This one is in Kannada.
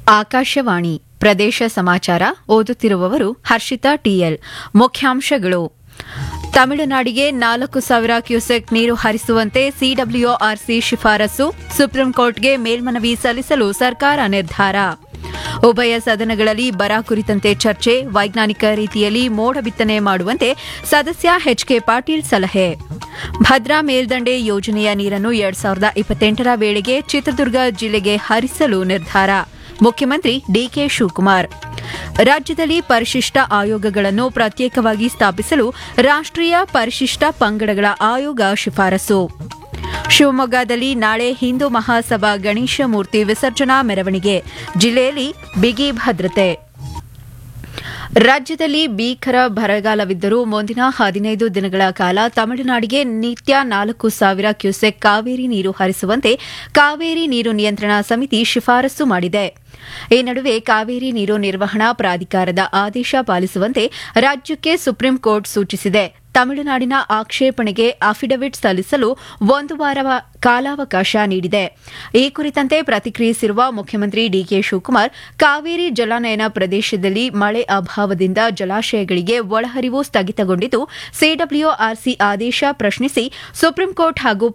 ಆಕಾಶವಾಣಿ ಪ್ರದೇಶ ಸಮಾಚಾರ ಓದುತ್ತಿರುವವರು ಹರ್ಷಿತಾ ಟಿಎಲ್ ಮುಖ್ಯಾಂಶಗಳು ತಮಿಳುನಾಡಿಗೆ ನಾಲ್ಕು ಸಾವಿರ ಕ್ಯೂಸೆಕ್ ನೀರು ಹರಿಸುವಂತೆ ಸಿಡಬ್ಲ್ಯೂಆರ್ಸಿ ಶಿಫಾರಸು ಸುಪ್ರೀಂಕೋರ್ಟ್ಗೆ ಮೇಲ್ಮನವಿ ಸಲ್ಲಿಸಲು ಸರ್ಕಾರ ನಿರ್ಧಾರ ಉಭಯ ಸದನಗಳಲ್ಲಿ ಬರ ಕುರಿತಂತೆ ಚರ್ಚೆ ವೈಜ್ಞಾನಿಕ ರೀತಿಯಲ್ಲಿ ಮೋಡ ಬಿತ್ತನೆ ಮಾಡುವಂತೆ ಸದಸ್ಯ ಎಚ್ಕೆ ಪಾಟೀಲ್ ಸಲಹೆ ಭದ್ರಾ ಮೇಲ್ದಂಡೆ ಯೋಜನೆಯ ನೀರನ್ನು ಎರಡ್ ಸಾವಿರದ ಇಪ್ಪತ್ತೆಂಟರ ವೇಳೆಗೆ ಚಿತ್ರದುರ್ಗ ಜಿಲ್ಲೆಗೆ ಹರಿಸಲು ನಿರ್ಧಾರ ಮುಖ್ಯಮಂತ್ರಿ ಡಿಕೆ ಶಿವಕುಮಾರ್ ರಾಜ್ಯದಲ್ಲಿ ಪರಿಶಿಷ್ಟ ಆಯೋಗಗಳನ್ನು ಪ್ರತ್ಯೇಕವಾಗಿ ಸ್ಥಾಪಿಸಲು ರಾಷ್ಟ್ರೀಯ ಪರಿಶಿಷ್ಟ ಪಂಗಡಗಳ ಆಯೋಗ ಶಿಫಾರಸು ಶಿವಮೊಗ್ಗದಲ್ಲಿ ನಾಳೆ ಹಿಂದೂ ಮಹಾಸಭಾ ಗಣೇಶ ಮೂರ್ತಿ ವಿಸರ್ಜನಾ ಮೆರವಣಿಗೆ ಜಿಲ್ಲೆಯಲ್ಲಿ ಬಿಗಿ ಭದ್ರತೆ ರಾಜ್ಯದಲ್ಲಿ ಭೀಕರ ಬರಗಾಲವಿದ್ದರೂ ಮುಂದಿನ ಹದಿನೈದು ದಿನಗಳ ಕಾಲ ತಮಿಳುನಾಡಿಗೆ ನಿತ್ಯ ನಾಲ್ಕು ಸಾವಿರ ಕ್ಯೂಸೆಕ್ ಕಾವೇರಿ ನೀರು ಹರಿಸುವಂತೆ ಕಾವೇರಿ ನೀರು ನಿಯಂತ್ರಣ ಸಮಿತಿ ಶಿಫಾರಸು ಮಾಡಿದೆ ಈ ನಡುವೆ ಕಾವೇರಿ ನೀರು ನಿರ್ವಹಣಾ ಪ್ರಾಧಿಕಾರದ ಆದೇಶ ಪಾಲಿಸುವಂತೆ ರಾಜ್ಯಕ್ಕೆ ಸುಪ್ರೀಂ ಕೋರ್ಟ್ ಸೂಚಿಸಿದೆ ತಮಿಳುನಾಡಿನ ಆಕ್ಷೇಪಣೆಗೆ ಅಫಿಡವಿಟ್ ಸಲ್ಲಿಸಲು ಒಂದು ವಾರ ಕಾಲಾವಕಾಶ ನೀಡಿದೆ ಈ ಕುರಿತಂತೆ ಪ್ರತಿಕ್ರಿಯಿಸಿರುವ ಮುಖ್ಯಮಂತ್ರಿ ಡಿಕೆ ಶಿವಕುಮಾರ್ ಕಾವೇರಿ ಜಲಾನಯನ ಪ್ರದೇಶದಲ್ಲಿ ಮಳೆ ಅಭಾವದಿಂದ ಜಲಾಶಯಗಳಿಗೆ ಒಳಹರಿವು ಸ್ಥಗಿತಗೊಂಡಿದ್ದು ಸಿಡಬ್ಲ್ಯೂಆರ್ಸಿ ಆದೇಶ ಪ್ರಶ್ನಿಸಿ ಸುಪ್ರೀಂಕೋರ್ಟ್ ಹಾಗೂ